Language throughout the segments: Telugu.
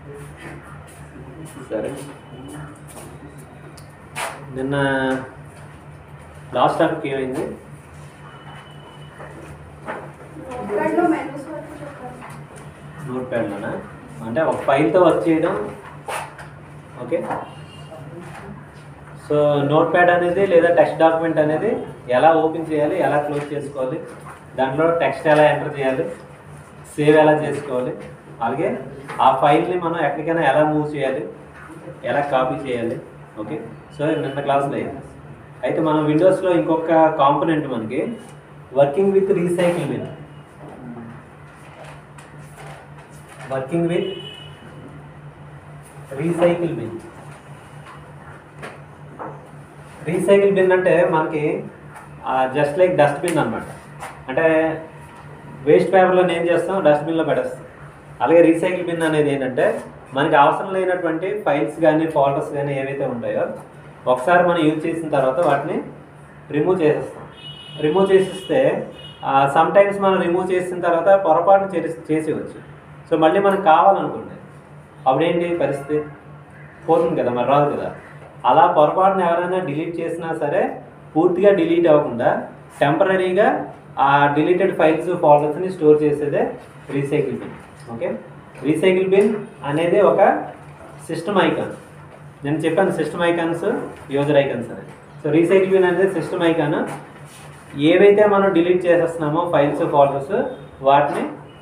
సరే నిన్న లాస్ట్ టాపిక్ ఏమైంది ఒక్కట్లో మెనూస్ వరకు చెప్పాలి నోట్ ప్యాడ్లోనా అంటే ఒక ఫైల్తో వర్క్ చేయడం ఓకే సో నోట్ ప్యాడ్ అనేది లేదా టెక్స్ట్ డాక్యుమెంట్ అనేది ఎలా ఓపెన్ చేయాలి ఎలా క్లోజ్ చేసుకోవాలి దాంట్లో టెక్స్ట్ ఎలా ఎంటర్ చేయాలి సేవ్ ఎలా చేసుకోవాలి అలాగే ఆ ఫైల్ని మనం ఎక్కడికైనా ఎలా మూవ్ చేయాలి ఎలా కాపీ చేయాలి ఓకే సో నిన్న క్లాస్లో అయింది అయితే మనం విండోస్లో ఇంకొక కాంపోనెంట్ మనకి వర్కింగ్ విత్ రీసైకిల్ మీద working with recycle bin recycle bin అంటే మనకి జస్ట్ లైక్ డస్ట్బిన్ అనమాట అంటే వేస్ట్ పేపర్లో ఏం చేస్తాం డస్ట్బిన్లో పెట్టేస్తాం అలాగే రీసైకిల్ బిన్ అనేది ఏంటంటే మనకి అవసరం లేనటువంటి ఫైల్స్ కానీ ఫోల్డర్స్ కానీ ఏవైతే ఉంటాయో ఒకసారి మనం యూజ్ చేసిన తర్వాత వాటిని రిమూవ్ చేసేస్తాం రిమూవ్ చేసిస్తే సమ్ టైమ్స్ మనం రిమూవ్ చేసిన తర్వాత పొరపాటున చేసి చేసేవచ్చు సో మళ్ళీ మనకు కావాలనుకోండి అప్పుడేంటి పరిస్థితి పోతుంది కదా మరి రాదు కదా అలా పొరపాటున ఎవరైనా డిలీట్ చేసినా సరే పూర్తిగా డిలీట్ అవ్వకుండా టెంపరీగా ఆ డిలీటెడ్ ఫైల్స్ ఫోల్డర్స్ని స్టోర్ చేసేదే recycle bin okay recycle bin అనేది ఒక సిస్టమ్ ఐకాన్ నేను చెప్పాను సిస్టమ్ ఐకాన్స్ యూజర్ ఐకాన్స్ అని సో రీసైకిల్ బిన్ అనేది సిస్టమ్ ఐకాన్ ఏవైతే మనం డిలీట్ చేసేస్తున్నామో ఫైల్స్ ఫోల్డర్స్ వాటిని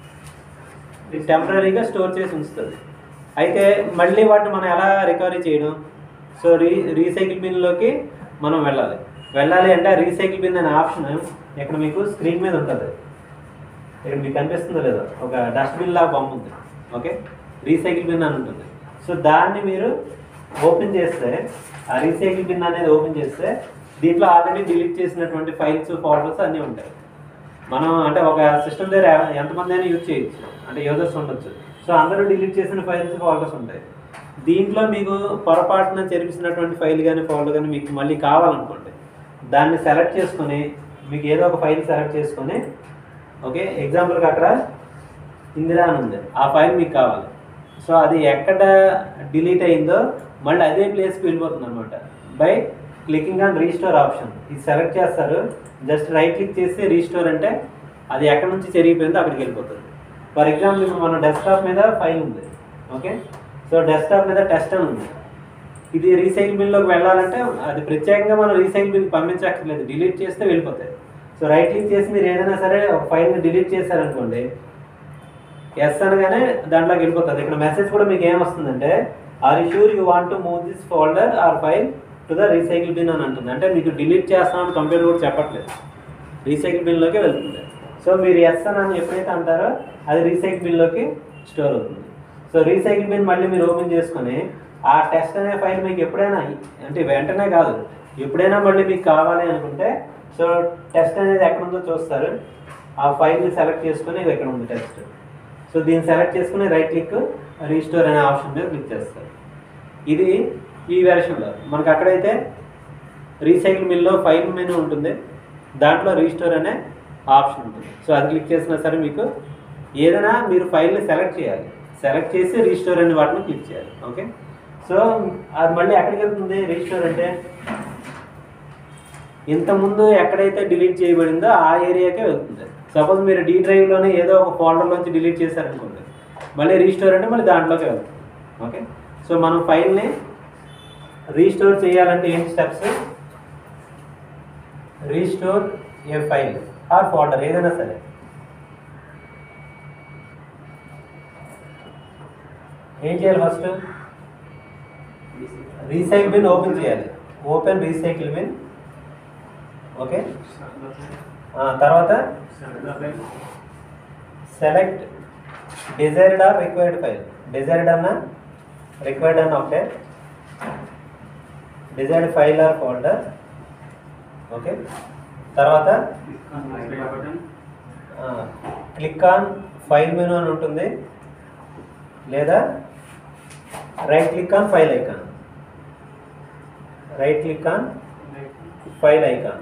టెంపరీగా స్టోర్ చేసి ఉంచుతుంది అయితే మళ్ళీ వాటిని మనం ఎలా రికవరీ చేయడం సో రీ రీసైకిల్ బిన్లోకి మనం వెళ్ళాలి వెళ్ళాలి అంటే రీసైకిల్ బిన్ అనే ఆప్షన్ ఇక్కడ మీకు స్క్రీన్ మీద ఉంటుంది ఇక్కడ మీకు కనిపిస్తుందో లేదో ఒక డస్ట్బిన్ లాగా బొమ్మ ఉంది ఓకే రీసైకిల్ బిన్ అని ఉంటుంది సో దాన్ని మీరు ఓపెన్ చేస్తే ఆ రీసైకిల్ బిన్ అనేది ఓపెన్ చేస్తే దీంట్లో ఆల్రెడీ డిలీట్ చేసినటువంటి ఫైల్స్ ఫోల్డర్స్ అన్నీ ఉంటాయి మనం అంటే ఒక సిస్టమ్ దగ్గర ఎంతమంది అయినా యూజ్ చేయొచ్చు అంటే యూజర్స్ ఉండొచ్చు సో అందరూ డిలీట్ చేసిన ఫైల్స్ ఫోల్డర్స్ ఉంటాయి దీంట్లో మీకు పొరపాటున చెరిపిసినటువంటి ఫైల్ కానీ ఫోల్డర్ కానీ మీకు మళ్ళీ కావాలనుకోండి దాన్ని సెలెక్ట్ చేసుకొని మీకు ఏదో ఒక ఫైల్ సెలెక్ట్ చేసుకొని ఓకే ఎగ్జాంపుల్కి అక్కడ ఇందిరా అని ఉంది ఆ ఫైల్ మీకు కావాలి సో అది ఎక్కడ డిలీట్ అయిందో మళ్ళీ అదే ప్లేస్కి వెళ్ళిపోతుంది అనమాట by clicking on restore option ఇది సెలెక్ట్ చేస్తారు జస్ట్ రైట్ క్లిక్ చేస్తే రీస్టోర్ అంటే అది ఎక్కడి నుంచి చెరిగిపోయిందో అక్కడికి వెళ్ళిపోతుంది ఫర్ ఎగ్జాంపుల్ ఇప్పుడు మన డెస్క్టాప్ మీద ఫైల్ ఉంది ఓకే సో డెస్క్టాప్ మీద టెస్ట్ అని ఉంది ఇది రీసైకిల్ బిన్లోకి వెళ్ళాలంటే అది ప్రత్యేకంగా మనం రీసైకిల్ బిన్ పంపించక్కర్లేదు డిలీట్ చేస్తే వెళ్ళిపోతాయి సో రైట్ క్లిక్ చేసి మీరు ఏదైనా సరే ఒక ఫైల్ని డిలీట్ చేశారనుకోండి ఎస్ అనగానే దాంట్లోకి వెళ్ళిపోతుంది ఇక్కడ మెసేజ్ కూడా మీకు ఏమొస్తుందంటే are you sure you want to move this folder or file to the recycle bin అని అంటుంది అంటే మీకు డిలీట్ చేస్తామని కంప్యూటర్ కూడా చెప్పట్లేదు రీసైకిల్ బిన్లోకి వెళ్తుంది సో మీరు ఎస్ అని ఎప్పుడైతే అంటారో అది రీసైకిల్ బిన్లోకి స్టోర్ అవుతుంది సో రీసైకిల్ బిన్ మళ్ళీ మీరు ఓపెన్ చేసుకొని ఆ టెస్ట్ అనే ఫైల్ మీకు ఎప్పుడైనా అంటే వెంటనే కాదు ఎప్పుడైనా మళ్ళీ మీకు కావాలి అనుకుంటే సో టెస్ట్ అనేది ఎక్కడ ఉందో చూస్తారు ఆ ఫైల్ని సెలెక్ట్ చేసుకొని ఇది ఎక్కడ ఉంది టెస్ట్ సో దీన్ని సెలెక్ట్ చేసుకుని రైట్ క్లిక్ రీస్టోర్ అనే ఆప్షన్ మీద క్లిక్ చేస్తారు ఇది ఈ వెర్షన్లో మనకు అక్కడైతే రీసైకిల్ మిల్లో ఫైల్ మెనూ ఉంటుంది దాంట్లో రీస్టోర్ అనే ఆప్షన్ ఉంటుంది సో అది క్లిక్ చేసినా సరే మీకు ఏదైనా మీరు ఫైల్ని సెలెక్ట్ చేయాలి సెలెక్ట్ చేసి రీస్టోర్ అనే వాటిని క్లిక్ చేయాలి ఓకే సో అది మళ్ళీ ఎక్కడికి వెళ్తుంది రీస్టోర్ అంటే ఇంతకుముందు ఎక్కడైతే డిలీట్ చేయబడిందో ఆ ఏరియాకే వెళ్తుంది సపోజ్ మీరు డీ డ్రైవ్లోనే ఏదో ఒక ఫోల్డర్లోంచి డిలీట్ చేశారనుకోండి మళ్ళీ రీస్టోర్ అంటే మళ్ళీ దాంట్లోకి వెళ్తుంది ఓకే సో మనం ఫైల్ని రీస్టోర్ చేయాలంటే ఏంటి steps restore a file or folder ఏదైనా సరే ఏం చేయాలి ఫస్ట్ రీసైకిల్ బిన్ ఓపెన్ చేయాలి ఓపెన్ రీసైకిల్ బిన్ ఓకే ఆ, తర్వాత select desired or required file desired అన్న రిక్వైర్డ్ అన్న ఒకటే desired file or folder okay తర్వాత క్లిక్ ఆన్ ఫైల్ మెనూ అని ఉంటుంది లేదా right click on file icon right click on file icon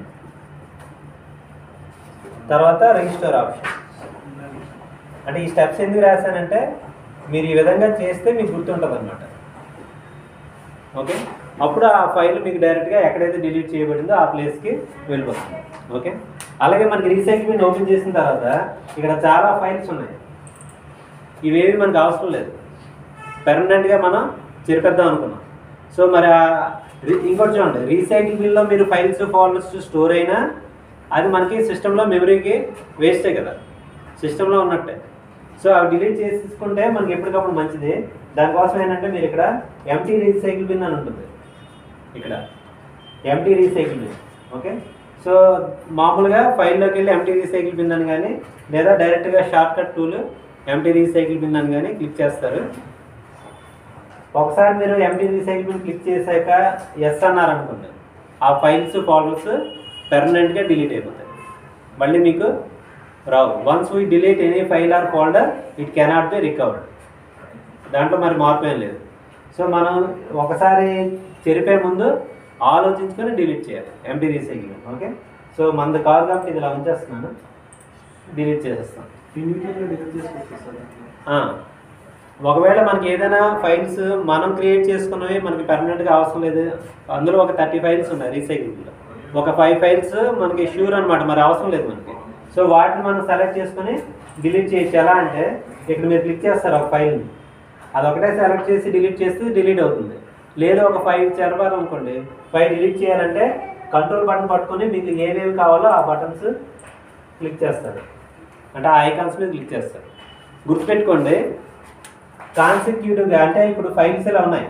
తర్వాత రిజిస్టర్ ఆప్షన్ అంటే ఈ స్టెప్స్ ఎందుకు రాశానంటే మీరు ఈ విధంగా చేస్తే మీకు గుర్తుంటుంది అనమాట ఓకే అప్పుడు ఆ ఫైల్ మీకు డైరెక్ట్గా ఎక్కడైతే డిలీట్ చేయబడిందో ఆ ప్లేస్కి వెళ్ళిపోతుంది ఓకే అలాగే మనకి రీసైకిల్ బిన్ ఓపెన్ చేసిన తర్వాత ఇక్కడ చాలా ఫైల్స్ ఉన్నాయి ఇవేవి మనకు అవసరం లేదు పెర్మనెంట్గా మనం చెరిపేద్దాం అనుకున్నాం సో మరి ఆ రి- ఇంకోటి చూడండి రీసైకిల్ బిల్లో మీరు ఫైల్స్ ఫోల్డర్స్ స్టోర్ అయినా అది మనకి సిస్టంలో మెమరీకి వేస్టే కదా సిస్టంలో ఉన్నట్టే సో అవి డిలీట్ చేసుకుంటే మనకి ఎప్పటికప్పుడు మంచిది దానికోసం ఏంటంటే మీరు ఇక్కడ ఎంటీ రీసైకిల్ బిన్ అని ఉంటుంది ఇక్కడ empty recycle bin okay so మామూలుగా ఫైల్లోకి వెళ్ళి ఎంటీ రీసైకిల్ బిన్ అని కానీ లేదా డైరెక్ట్గా shortcut tool empty recycle bin అని కానీ క్లిక్ చేస్తారు ఒకసారి మీరు ఎంటీ రీసైకిల్ బిన్ క్లిక్ చేశాక ఎస్ అన్నారు అనుకోండి ఆ ఫైల్స్ ఫోల్డర్స్ పెర్మనెంట్గా డిలీట్ అయిపోతాయి మళ్ళీ మీకు రావు once we delete any file or folder it cannot be recovered దాంట్లో మరి మార్పు ఏం లేదు సో మనం ఒకసారి చెరిపే ముందు ఆలోచించుకొని డిలీట్ చేయాలి ఎంటీ రీసైకిల్ ఓకే సో మనది కాదు కాబట్టి ఇది ఇలా ఉంచేస్తున్నాను డిలీట్ చేసేస్తాను ఇమీడియట్గా డిలీట్ చేసుకోవచ్చు సార్ ఆ, ఒకవేళ మనకి ఏదైనా ఫైల్స్ మనం క్రియేట్ చేసుకున్నవి మనకి పర్మనెంట్గా అవసరం లేదు అందులో ఒక థర్టీ ఫైల్స్ ఉన్నాయి రీసైకిల్లో ఒక ఫైవ్ ఫైల్స్ మనకి ష్యూర్ అనమాట మరి అవసరం లేదు మనకి సో వాటిని మనం సెలెక్ట్ చేసుకొని డిలీట్ చేయొచ్చు ఎలా అంటే ఇక్కడ మీరు క్లిక్ చేస్తారు ఒక ఫైల్ని అది ఒకటే సెలెక్ట్ చేసి డిలీట్ చేస్తే డిలీట్ అవుతుంది లేదు ఒక ఫైవ్ చెరపాలి అనుకోండి ఫైవ్ డిలీట్ చేయాలంటే కంట్రోల్ బటన్ పట్టుకొని మీకు ఏవేవి కావాలో ఆ బటన్స్ క్లిక్ చేస్తారు అంటే ఆ ఐకాన్స్ మీద క్లిక్ చేస్తారు గుర్తుపెట్టుకోండి కాన్సిక్యూటివ్గా అంటే ఇప్పుడు ఫైల్స్ ఇలా ఉన్నాయి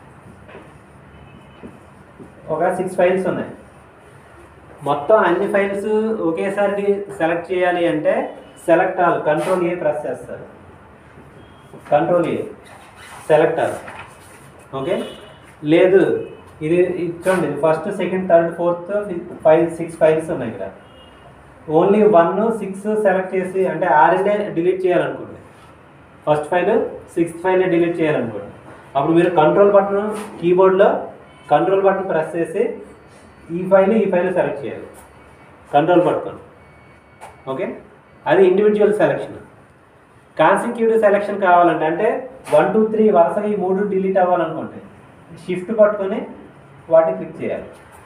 ఒక సిక్స్ ఫైల్స్ ఉన్నాయి మొత్తం అన్ని ఫైల్స్ ఒకేసారి సెలెక్ట్ చేయాలి అంటే select all control A press చేస్తారు control A select all okay లేదు ఇది ఇది చూడండి first second third fourth five six files ఉన్నాయి ఇక్కడ ఓన్లీ వన్ సిక్స్ సెలెక్ట్ చేసి అంటే ఆరిండే డిలీట్ చేయాలనుకోండి first file sixth file delete చేయాలనుకోండి అప్పుడు మీరు కంట్రోల్ బటన్ కీబోర్డ్లో కంట్రోల్ బటన్ ప్రెస్ చేసి ఈ ఫైల్ ఈ ఫైల్ సెలెక్ట్ చేయాలి కంట్రోల్ పట్టుకొని ఓకే అది ఇండివిజువల్ సెలెక్షన్ కాన్సిక్యూటివ్ సెలెక్షన్ కావాలంటే అంటే వన్ టూ త్రీ వరుసగా ఈ మూడు డిలీట్ అవ్వాలనుకోండి షిఫ్ట్ పట్టుకొని వాటిని క్లిక్ చేయాలి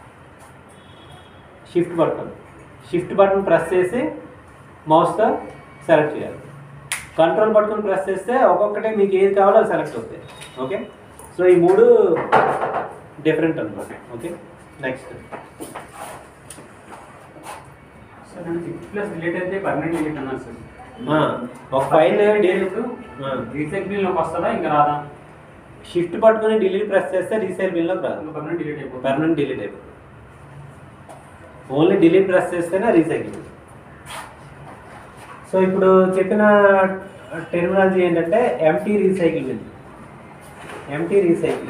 షిఫ్ట్ పట్టుకొని షిఫ్ట్ బటన్ ప్రెస్ చేసి మౌస్తో సెలెక్ట్ చేయాలి కంట్రోల్ పట్టుకొని ప్రెస్ చేస్తే ఒక్కొక్కటి మీకు ఏది కావాలో అది సెలెక్ట్ అవుతాయి ఓకే సో ఈ మూడు డిఫరెంట్ అనమాట ఓకే నెక్స్ట్ సార్ అంటే సిక్స్ ప్లస్ డిలీట్ అయితే పర్మనెంట్ డిలీట్ అన్నారు సార్ ఒక ఫైల్ డిలీట్ రీసైక్లింగ్లోకి వస్తుందా ఇంకా రాదా షిఫ్ట్ పట్టుకొని డిలీట్ ప్రెస్ చేస్తే రీసేల్ బిల్లోకి రాదు ఇంకా పర్మనెంట్ డిలీట్ అయిపోతుంది పర్మనెంట్ డిలీట్ అయిపోతుంది ఓన్లీ డిలీట్ ప్రెస్ చేస్తేనే రీసైకిల్ సో ఇప్పుడు చెప్పిన టెర్మినాలజీ ఏంటంటే empty recycle bin empty recycle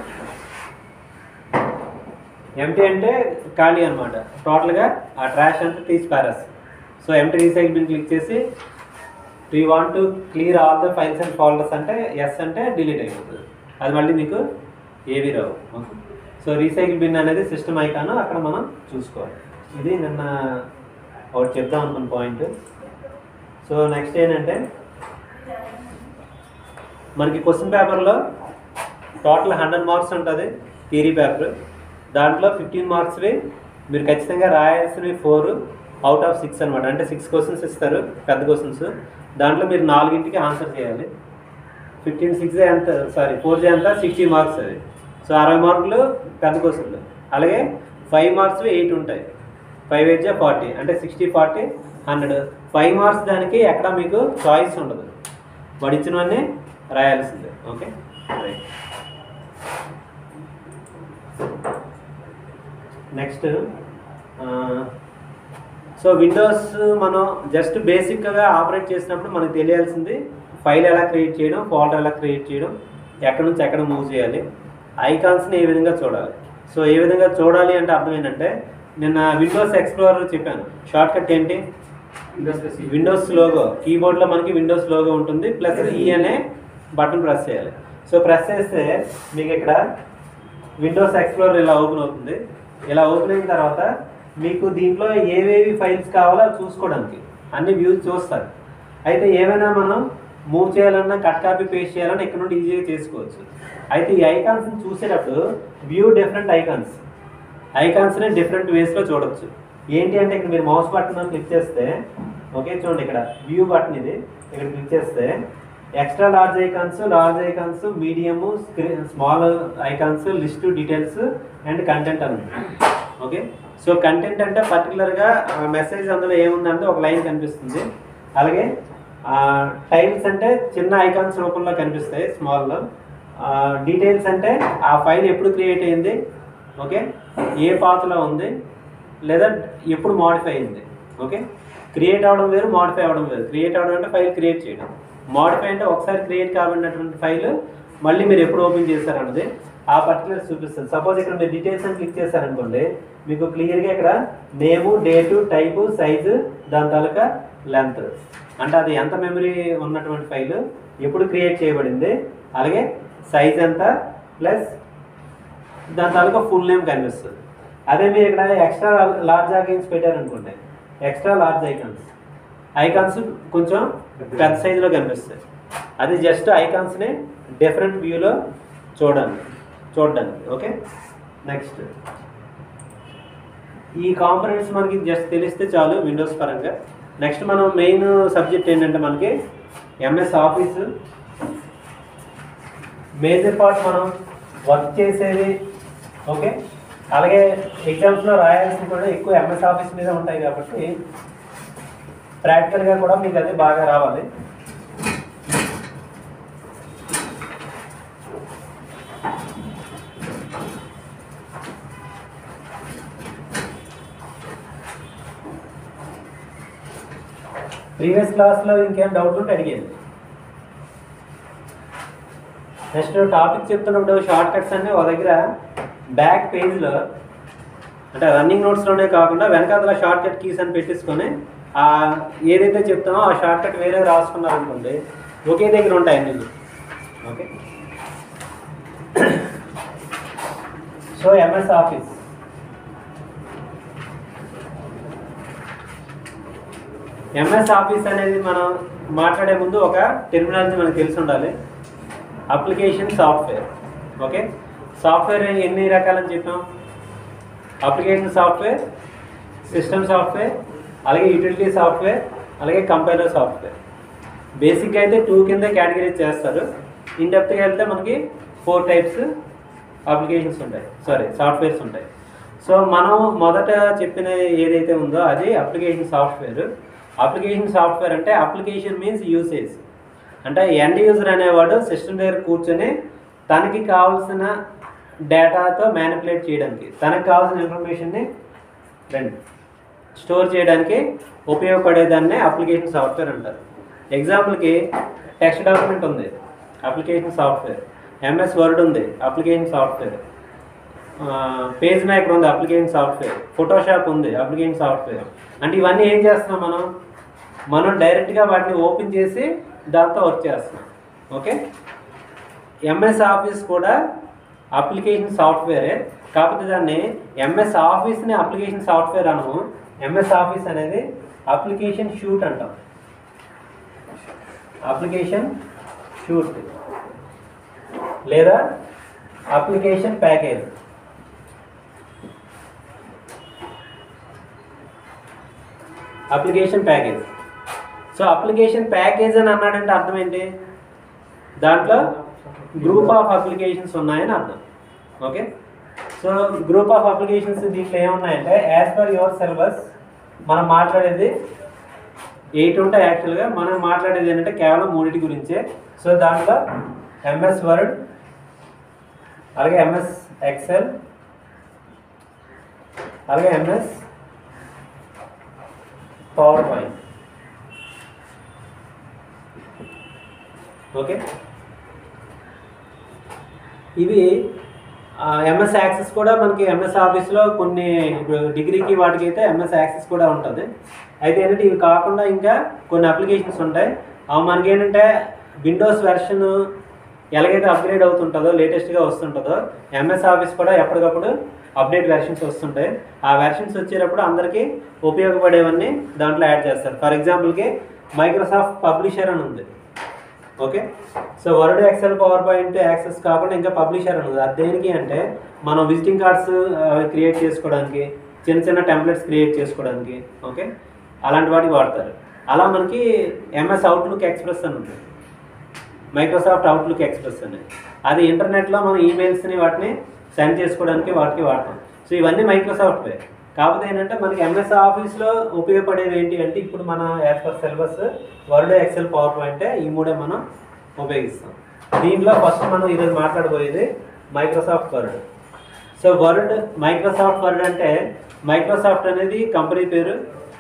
empty అంటే ఖాళీ అనమాట టోటల్గా ఆ ట్రాష్ అంతా తీసి పారేస్తాం so empty recycle bin click చేసి you want to clear all the files and folders అంటే ఎస్ అంటే డిలీట్ అయిపోతుంది అది మళ్ళీ మీకు ఏవి రావు సో రీసైకిల్ బిన్ అనేది సిస్టమ్ ఐకాన్ అక్కడ మనం చూసుకోవాలి ఇది నిన్న ఒకటి చెప్దాం అనుకున్న పాయింట్ సో నెక్స్ట్ ఏంటంటే మనకి క్వశ్చన్ పేపర్లో టోటల్ హండ్రెడ్ మార్క్స్ ఉంటుంది థియరీ పేపర్ దాంట్లో ఫిఫ్టీన్ మార్క్స్వి మీరు ఖచ్చితంగా రాయాల్సినవి ఫోర్ అవుట్ ఆఫ్ సిక్స్ అనమాట అంటే సిక్స్ క్వశ్చన్స్ ఇస్తారు పెద్ద క్వశ్చన్స్ దాంట్లో మీరు నాలుగింటికి ఆన్సర్ చేయాలి ఫిఫ్టీన్ సిక్స్ ఎంత సారీ ఫోర్ జే ఎంత సిక్స్టీ మార్క్స్ అది సో అరవై మార్కులు పెద్ద క్వశ్చన్లు అలాగే ఫైవ్ మార్క్స్ ఎయిట్ ఉంటాయి ఫైవ్ ఎయిట్ జే ఫార్టీ అంటే sixty forty hundred five marks దానికి ఎక్కడ మీకు చాయిస్ ఉండదు వాడు ఇచ్చినవన్నీ రాయాల్సిందే okay right next so Windows మనం జస్ట్ బేసిక్గా ఆపరేట్ చేసినప్పుడు మనకు తెలియాల్సింది ఫైల్ ఎలా క్రియేట్ చేయడం ఫోల్డర్ ఎలా క్రియేట్ చేయడం ఎక్కడి నుంచి ఎక్కడ మూవ్ చేయాలి ఐకాన్స్ని ఏ విధంగా చూడాలి సో ఏ విధంగా చూడాలి అంటే అర్థం ఏంటంటే నిన్న విండోస్ ఎక్స్ప్లోరర్ చెప్పాను షార్ట్ కట్ ఏంటి Windows plus E Windows logo కీబోర్డ్లో మనకి విండోస్ లోగో ఉంటుంది ప్లస్ ఈ అనే బటన్ ప్రెస్ చేయాలి సో ప్రెస్ చేస్తే మీకు ఇక్కడ విండోస్ ఎక్స్ప్లోరర్ ఇలా ఓపెన్ అవుతుంది ఇలా ఓపెన్ అయిన తర్వాత మీకు దీంట్లో ఏవేవి ఫైల్స్ కావాలో అవి చూసుకోవడానికి అన్ని వ్యూస్ చూస్తారు అయితే ఏమైనా మనం మూవ్ చేయాలన్నా కట్ కాపీ పేస్ట్ చేయాలన్నా ఇక్కడ నుండి ఈజీగా చేసుకోవచ్చు అయితే ఈ ఐకాన్స్ని చూసేటప్పుడు వ్యూ డిఫరెంట్ ఐకాన్స్ ఐకాన్స్ని డిఫరెంట్ వేస్లో చూడొచ్చు ఏంటి అంటే ఇక్కడ మీరు మౌస్ బటన్ క్లిక్ చేస్తే ఓకే చూడండి ఇక్కడ వ్యూ బటన్ ఇది ఇక్కడ క్లిక్ చేస్తే extra large icons large icons medium screen small icons list details and content అని ఉంది. ఓకే సో కంటెంట్ అంటే పర్టికులర్గా మెసేజ్ అందులో ఏముందంటే ఒక లైన్ కనిపిస్తుంది అలాగే టైల్స్ అంటే చిన్న ఐకాన్స్ రూపంలో కనిపిస్తాయి స్మాల్లో డీటెయిల్స్ అంటే ఆ ఫైల్ ఎప్పుడు క్రియేట్ అయింది ఓకే ఏ పాత్రలో ఉంది లేదా ఎప్పుడు మాడిఫై అయింది ఓకే క్రియేట్ అవ్వడం వేరు మాడిఫై అవ్వడం వేరు క్రియేట్ అవ్వడం అంటే ఫైల్ క్రియేట్ చేయడం మాడిఫై అంటే ఒకసారి క్రియేట్ కాబడినటువంటి ఫైల్ మళ్ళీ మీరు ఎప్పుడు ఓపెన్ చేస్తారన్నది ఆ పర్టికులర్ చూపిస్తుంది సపోజ్ ఇక్కడ మీరు డీటెయిల్స్ అని క్లిక్ చేశారనుకోండి మీకు క్లియర్గా ఇక్కడ నేము డేటు టైపు సైజు దాని తాలూకా లెంత్ అంటే అది ఎంత మెమరీ ఉన్నటువంటి ఫైల్ ఎప్పుడు క్రియేట్ చేయబడింది అలాగే సైజ్ ఎంత ప్లస్ దాని తాలూకా ఫుల్ నేమ్ కనిపిస్తుంది అదే మీరు ఇక్కడ ఎక్స్ట్రా లార్జ్ ఐకాన్స్ పెట్టారనుకోండి ఎక్స్ట్రా లార్జ్ ఐకాన్స్ ఐకాన్స్ కొంచెం పెద్ద సైజులో కనిపిస్తాయి అది జస్ట్ ఐకాన్స్ని డిఫరెంట్ వ్యూలో చూడండి చూడడానికి ఓకే నెక్స్ట్ ఈ కాంపనెంట్స్ మనకి జస్ట్ తెలిస్తే చాలు విండోస్ పరంగా నెక్స్ట్ మనం మెయిన్ సబ్జెక్ట్ ఏంటంటే మనకి ఎంఎస్ ఆఫీస్ మేజర్ పార్ట్ మనం వర్క్ చేసేది ఓకే అలాగే ఎగ్జామ్స్లో రాయాల్సి కూడా ఎక్కువ ఎంఎస్ ఆఫీస్ మీద ఉంటాయి కాబట్టి ప్రాక్టికల్గా కూడా మీకు అది బాగా రావాలి ప్రీవియస్ క్లాస్లో ఇంకేం డౌట్ ఉంటే అడిగేది నెక్స్ట్ టాపిక్ చెప్తున్నప్పుడు షార్ట్ కట్స్ అన్నీ ఒక దగ్గర బ్యాక్ పేజ్లో అంటే రన్నింగ్ నోట్స్లోనే కాకుండా వెనకాతల షార్ట్ కట్ కీస్ అని పెట్టేసుకొని ఆ ఏదైతే చెప్తామో ఆ షార్ట్ కట్ వేరే రాసుకున్నారనుకోండి ఒకే దగ్గర ఉంటాయి అన్ని okay so MS Office MS Office అనేది మనం మాట్లాడే ముందు ఒక టెర్మినాలజీ మనకు తెలిసి ఉండాలి అప్లికేషన్ సాఫ్ట్వేర్ ఓకే సాఫ్ట్వేర్ ఎన్ని రకాలని చెప్పాం అప్లికేషన్ సాఫ్ట్వేర్ సిస్టమ్ సాఫ్ట్వేర్ అలాగే యూటిలిటీ సాఫ్ట్వేర్ అలాగే కంపైలర్ సాఫ్ట్వేర్ బేసిక్గా అయితే టూ కింద కేటగిరీస్ చేస్తారు ఇన్ డెప్త్గా వెళ్తే మనకి ఫోర్ టైప్స్ అప్లికేషన్స్ ఉంటాయి సారీ సాఫ్ట్వేర్స్ ఉంటాయి సో మనం మొదట చెప్పిన ఏదైతే ఉందో అది అప్లికేషన్ సాఫ్ట్వేర్ అప్లికేషన్ సాఫ్ట్వేర్ అంటే అప్లికేషన్ మీన్స్ యూసేజ్ అంటే ఎండ్ యూజర్ అనేవాడు సిస్టమ్ దగ్గర కూర్చొని తనకి కావాల్సిన డేటాతో మ్యానిపులేట్ చేయడానికి తనకు కావాల్సిన ఇన్ఫర్మేషన్ని రండి స్టోర్ చేయడానికి ఉపయోగపడేదాన్నే అప్లికేషన్ సాఫ్ట్వేర్ అంటారు ఎగ్జాంపుల్కి టెక్స్ట్ డాక్యుమెంట్ ఉంది అప్లికేషన్ సాఫ్ట్వేర్ ఎంఎస్ వర్డ్ ఉంది అప్లికేషన్ సాఫ్ట్వేర్ పేజ్ మేకర్ ఉంది అప్లికేషన్ సాఫ్ట్వేర్ ఫోటోషాప్ ఉంది అప్లికేషన్ సాఫ్ట్వేర్ అంటే ఇవన్నీ ఏం చేస్తున్నాం మనం మనం డైరెక్ట్గా వాటిని ఓపెన్ చేసి దాంతో వర్క్ చేస్తున్నాం ఓకే ఎంఎస్ ఆఫీస్ కూడా అప్లికేషన్ సాఫ్ట్వేరే కాకపోతే దాన్ని ఎంఎస్ ఆఫీస్ని అప్లికేషన్ సాఫ్ట్వేర్ అనము ఎంఎస్ ఆఫీస్ అనేది అప్లికేషన్ షూట్ అంటాం అప్లికేషన్ షూట్ లేదా application package application package so application package అని అన్నాడంటే అర్థం ఏంటి దాంట్లో గ్రూప్ ఆఫ్ అప్లికేషన్స్ ఉన్నాయని అర్థం okay so group of applications దీంట్లో ఏమున్నాయంటే యాజ్ పర్ యువర్ సిలబస్ మనం మాట్లాడేది ఎయిట్ ఉంటాయి యాక్చువల్గా మనం మాట్లాడేది ఏంటంటే కేవలం మూడింటి గురించే సో దాంట్లో ఎంఎస్ వర్డ్ అలాగే ఎంఎస్ ఎక్సెల్ అలాగే ఎంఎస్ పవర్ పాయింట్ ఓకే ఇవి ఎంఎస్ యాక్సెస్ కూడా మనకి ఎంఎస్ ఆఫీస్లో కొన్ని ఇప్పుడు డిగ్రీకి వాటికి అయితే ఎంఎస్ యాక్సెస్ కూడా ఉంటుంది అయితే ఏంటంటే ఇవి కాకుండా ఇంకా కొన్ని అప్లికేషన్స్ ఉంటాయి అవి మనకి ఏంటంటే విండోస్ వెర్షన్ ఎలాగైతే అప్గ్రేడ్ అవుతుంటుందో లేటెస్ట్గా వస్తుంటుందో ఎంఎస్ ఆఫీస్ కూడా ఎప్పటికప్పుడు అప్డేట్ వెర్షన్స్ వస్తుంటాయి ఆ వెర్షన్స్ వచ్చేటప్పుడు అందరికీ ఉపయోగపడేవన్నీ దాంట్లో యాడ్ చేస్తారు ఫర్ ఎగ్జాంపుల్కి మైక్రోసాఫ్ట్ పబ్లిషర్ అని ఉంది okay so Word Excel PowerPoint Access కాకుండా ఇంకా పబ్లిషర్ ఉంది అది దేనికి అంటే మనం విజిటింగ్ కార్డ్స్ క్రియేట్ చేసుకోవడానికి చిన్న చిన్న టెంప్లెట్స్ క్రియేట్ చేసుకోవడానికి ఓకే అలాంటి వాటికి వాడతారు అలా మనకి ఎంఎస్ అవుట్లుక్ ఎక్స్ప్రెస్ అని ఉంది మైక్రోసాఫ్ట్ అవుట్లుక్ ఎక్స్ప్రెస్ అని అది ఇంటర్నెట్లో మనం ఈమెయిల్స్ని వాటిని సెండ్ చేసుకోవడానికి వాటికి వాడతాం సో ఇవన్నీ మైక్రోసాఫ్ట్వే కాకపోతే ఏంటంటే మనకి ఎంఎస్ ఆఫీస్లో ఉపయోగపడేవి ఏంటి అంటే ఇప్పుడు మన as per syllabus Word Excel PowerPoint ఈ మూడే మనం ఉపయోగిస్తాం దీంట్లో ఫస్ట్ మనం ఈరోజు మాట్లాడబోయేది Microsoft Word so Word Microsoft Word అంటే మైక్రోసాఫ్ట్ అనేది కంపెనీ పేరు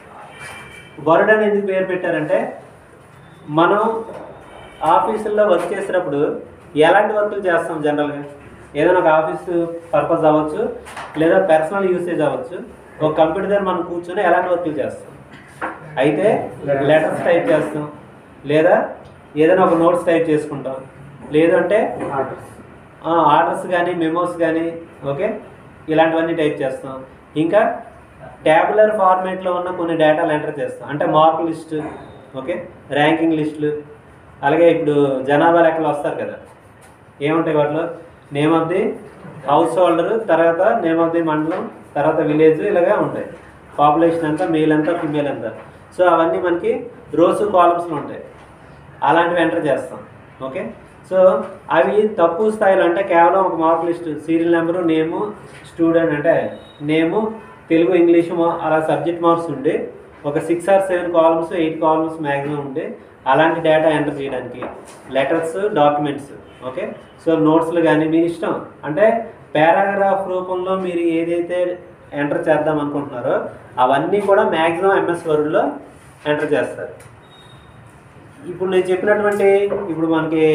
వర్డ్ అని ఎందుకు పేరు పెట్టారంటే మనం ఆఫీసుల్లో వర్క్ చేసేటప్పుడు ఎలాంటి వర్కులు చేస్తాం జనరల్గా ఏదైనా ఒక ఆఫీస్ పర్పస్ అవ్వచ్చు లేదా పర్సనల్ యూసేజ్ అవ్వచ్చు ఒక కంప్యూటర్ దగ్గర మనం కూర్చొని ఎలాంటి వర్కులు చేస్తాం అయితే లెటర్స్ టైప్ చేస్తాం లేదా ఏదైనా ఒక నోట్స్ టైప్ చేసుకుంటాం లేదంటే ఆర్డర్స్ కానీ మెమోస్ కానీ ఓకే ఇలాంటివన్నీ టైప్ చేస్తాం ఇంకా ట్యాబులర్ ఫార్మేట్లో ఉన్న కొన్ని డేటాలు ఎంటర్ చేస్తాం అంటే మార్క్ లిస్ట్ ఓకే ర్యాంకింగ్ లిస్టులు అలాగే ఇప్పుడు జనాభా లెక్కలు వస్తారు కదా ఏముంటాయి వాటిలో name of the householder తర్వాత నేమ్ ఆఫ్ ది మండలం తర్వాత విలేజ్ ఇలాగే ఉంటాయి పాపులేషన్ ఎంత మేల్ ఎంత ఫిమేల్ ఎంత సో అవన్నీ మనకి రోస్ కాలమ్స్లో ఉంటాయి అలాంటివి ఎంటర్ చేస్తాం ఓకే సో అవి తక్కువ స్థాయిలో అంటే కేవలం ఒక mark list serial number name student అంటే నేము తెలుగు ఇంగ్లీషు మా- అలా సబ్జెక్ట్ మార్క్స్ ఉండి ఒక six or seven columns eight columns maximum ఉండి అలాంటి డేటా ఎంటర్ చేయడానికి లెటర్స్ డాక్యుమెంట్స్ ఓకే సో నోట్స్లు కానీ మీ ఇష్టం అంటే పారాగ్రాఫ్ రూపంలో మీరు ఏదైతే ఎంటర్ చేద్దాం అనుకుంటున్నారో అవన్నీ కూడా మ్యాక్సిమం ఎంఎస్ వర్డ్లో ఎంటర్ చేస్తారు ఇప్పుడు నేను చెప్పినటువంటి ఇప్పుడు మనకి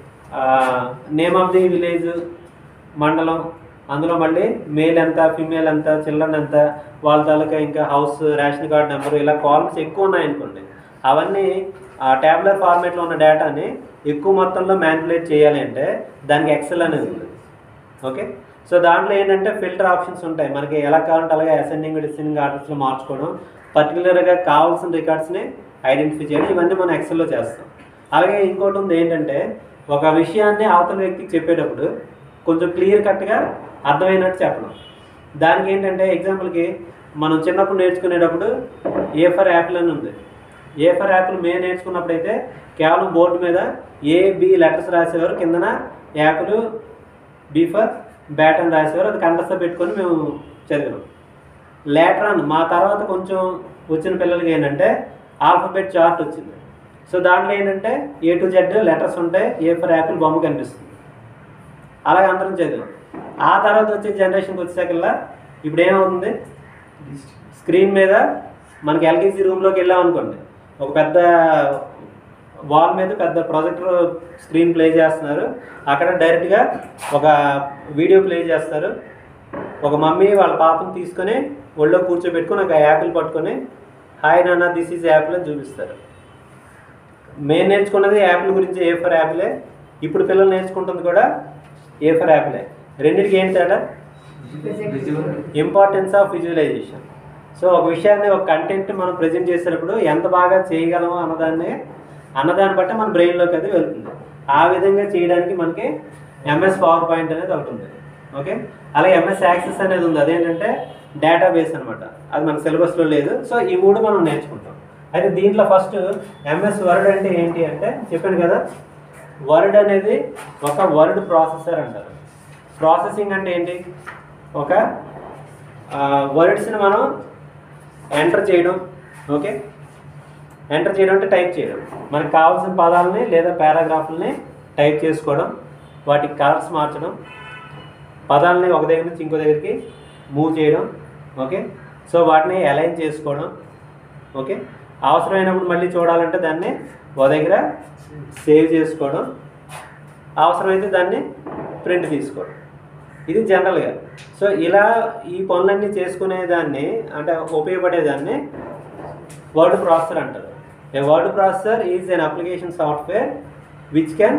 నేమ్ ఆఫ్ ది విలేజ్ మండలం అందులో మళ్ళీ మేల్ ఎంత ఫిమేల్ ఎంత చిల్డ్రన్ ఎంత వాళ్ళ తాలూకా ఇంకా హౌస్ రేషన్ కార్డ్ నెంబర్ ఇలా కాలమ్స్ ఎక్కువ ఉన్నాయనుకోండి అవన్నీ ఆ ట్యాబ్లర్ ఫార్మేట్లో ఉన్న డేటాని ఎక్కువ మొత్తంలో మ్యానిపులేట్ చేయాలి అంటే దానికి ఎక్సెల్ అనేది ఉంది ఓకే సో దాంట్లో ఏంటంటే ఫిల్టర్ ఆప్షన్స్ ఉంటాయి మనకి ఎలా కావాలంటే అలాగే అసెండింగ్ డిసెండింగ్ ఆర్డర్స్లో మార్చుకోవడం పర్టికులర్గా కావాల్సిన రికార్డ్స్ని ఐడెంటిఫై చేయడం ఇవన్నీ మనం ఎక్సెల్లో చేస్తాం అలాగే ఇంకోటి ఉంది ఏంటంటే ఒక విషయాన్ని అవతల వ్యక్తికి చెప్పేటప్పుడు కొంచెం క్లియర్ కట్గా అర్థమైనట్టు చెప్పడం దానికి ఏంటంటే ఎగ్జాంపుల్కి మనం చిన్నప్పుడు నేర్చుకునేటప్పుడు ఏ ఫర్ యాపిల్ అని ఉంది ఏ ఫర్ యాపిల్ మేము నేర్చుకున్నప్పుడు అయితే కేవలం బోర్డు మీద ఏ బి లెటర్స్ రాసేవారు కిందన యాపిల్ బి ఫర్ బ్యాట్ అని రాసేవారు అది కంటస్థ పెట్టుకొని మేము చదివాం లేటర్ అని మా తర్వాత కొంచెం వచ్చిన పిల్లలకి ఏంటంటే ఆల్ఫబెట్ చార్ట్ వచ్చింది సో దాంట్లో ఏంటంటే ఏ టు జెడ్ లెటర్స్ ఉంటాయి ఏ ఫర్ యాపిల్ బొమ్మ కనిపిస్తుంది అలాగే అందరం చదివాం ఆ తర్వాత వచ్చే జనరేషన్కి వచ్చేసరికల్లా ఇప్పుడు ఏమవుతుంది స్క్రీన్ మీద మనకి ఎల్కేజీ రూమ్లోకి వెళ్ళాం అనుకోండి ఒక పెద్ద వాల్ మీద పెద్ద ప్రాజెక్టర్ స్క్రీన్ ప్లే చేస్తున్నారు అక్కడ డైరెక్ట్గా ఒక వీడియో ప్లే చేస్తారు ఒక మమ్మీ వాళ్ళ పాపను తీసుకొని ఒళ్ళో కూర్చోబెట్టుకొని ఒక యాపిల్ పట్టుకొని హాయ్ నాన్న దిస్ ఈజ్ యాపిల్ అని చూపిస్తారు మేము నేర్చుకున్నది యాపిల్ గురించి ఏ ఫర్ యాపిలే ఇప్పుడు పిల్లలు నేర్చుకుంటుంది కూడా ఏ ఫర్ యాపిలే రెండింటికి ఏంటి తేడా ఇంపార్టెన్స్ ఆఫ్ విజువలైజేషన్ సో ఒక విషయాన్ని ఒక కంటెంట్ మనం ప్రజెంట్ చేసేటప్పుడు ఎంత బాగా చేయగలము అన్నదాన్ని అన్నదాన్ని బట్టి మన బ్రెయిన్లోకి అది వెళ్తుంది ఆ విధంగా చేయడానికి మనకి ఎంఎస్ పవర్ పాయింట్ అనేది ఒకటి ఉంది ఓకే అలాగే ఎంఎస్ యాక్సెస్ అనేది ఉంది అదేంటంటే డేటాబేస్ అనమాట అది మన సిలబస్లో లేదు సో ఈ మూడు మనం నేర్చుకుంటాం అయితే దీంట్లో ఫస్ట్ ఎంఎస్ వర్డ్ అంటే ఏంటి అంటే చెప్పాను కదా వర్డ్ అనేది ఒక వర్డ్ ప్రాసెసర్ అంటారు ప్రాసెసింగ్ అంటే ఏంటి ఒక వర్డ్స్ని మనం ఎంటర్ చేయడం ఓకే ఎంటర్ చేయడం అంటే టైప్ చేయడం మనకు కావాల్సిన పదాలని లేదా పారాగ్రాఫ్లని టైప్ చేసుకోవడం వాటికి కలర్స్ మార్చడం పదాలని ఒక దగ్గర నుంచి ఇంకో దగ్గరికి మూవ్ చేయడం ఓకే సో వాటిని అలైన్ చేసుకోవడం ఓకే అవసరమైనప్పుడు మళ్ళీ చూడాలంటే దాన్ని ఒక దగ్గర సేవ్ చేసుకోవడం అవసరమైతే దాన్ని ప్రింట్ తీసుకోవడం ఇది జనరల్గా సో ఇలా ఈ పనులన్నీ చేసుకునే దాన్ని అంటే ఉపయోగపడేదాన్ని వర్డ్ ప్రాసెసర్ అంటారు a word processor is an application software which can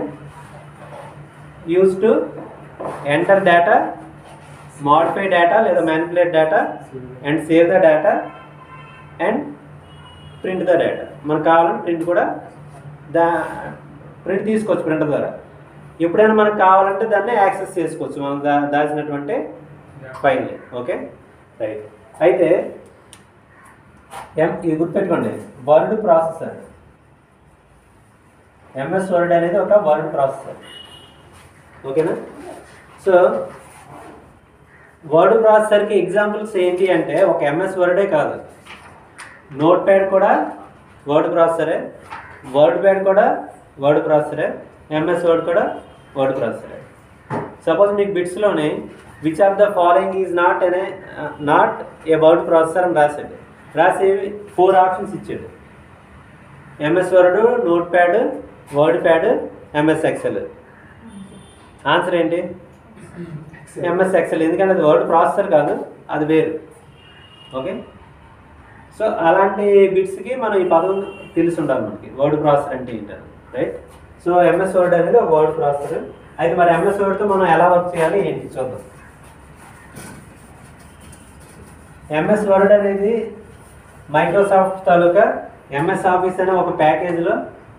use to enter data modify data లేదా manipulate data and save the data and print the data మనకు కావాలంటే ప్రింట్ కూడా దా ప్రింట్ తీసుకోవచ్చు ప్రింటర్ ద్వారా ఎప్పుడైనా మనకు కావాలంటే దాన్ని యాక్సెస్ చేసుకోవచ్చు మనం దా దాచినటువంటి ఫైల్ని ఓకే రైట్ అయితే ఎం ఇది గుర్తుపెట్టుకోండి వర్డ్ ప్రాసెసర్ ఎంఎస్ వర్డ్ అనేది ఒక వర్డ్ ప్రాసెసర్ ఓకేనా సో వర్డ్ ప్రాసెసర్కి ఎగ్జాంపుల్స్ ఏంటి అంటే ఒక ఎంఎస్ వర్డే కాదు నోట్ ప్యాడ్ కూడా వర్డ్ ప్రాసెసరే వర్డ్ ప్యాడ్ కూడా వర్డ్ ప్రాసెసరే ఎంఎస్ వర్డ్ కూడా వర్డ్ ప్రాసెసరే సపోజ్ మీకు బిట్స్లోనే which of the following is not అనే నాట్ ఏ వర్డ్ ప్రాసెసర్ అని రాశాడు రాసి ఫోర్ ఆప్షన్స్ ఇచ్చాడు MS Word Notepad WordPad MS Excel answer ఏంటి ఎంఎస్ ఎక్సెల్ ఎందుకంటే అది వర్డ్ ప్రాసెసర్ కాదు అది వేరు ఓకే సో అలాంటి బిట్స్కి మనం ఈ పదం తెలిసి ఉండాలి మనకి వర్డ్ ప్రాసెసర్ అంటే ఏంటని రైట్ సో ఎంఎస్ వర్డ్ అనేది ఒక వర్డ్ ప్రాసెసర్ అయితే మరి ఎంఎస్ వర్డ్తో మనం ఎలా వర్క్ చేయాలి ఏంటి చూద్దాం ఎంఎస్ వర్డ్ అనేది మైక్రోసాఫ్ట్ తాలూకా ఎంఎస్ ఆఫీస్ అనే ఒక ప్యాకేజీలో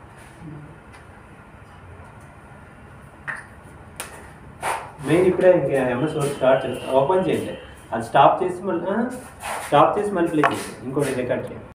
మెయిన్ ఇప్పుడే ఇంకా ఎంఎస్ వర్డ్ స్టార్ట్ చేస్తాం ఓపెన్ చేయండి అది స్టాప్ చేసి మళ్ళీ స్టాప్ చేసి మళ్ళీ ప్లే చేయండి ఇంకోటి రికార్డ్ చేయండి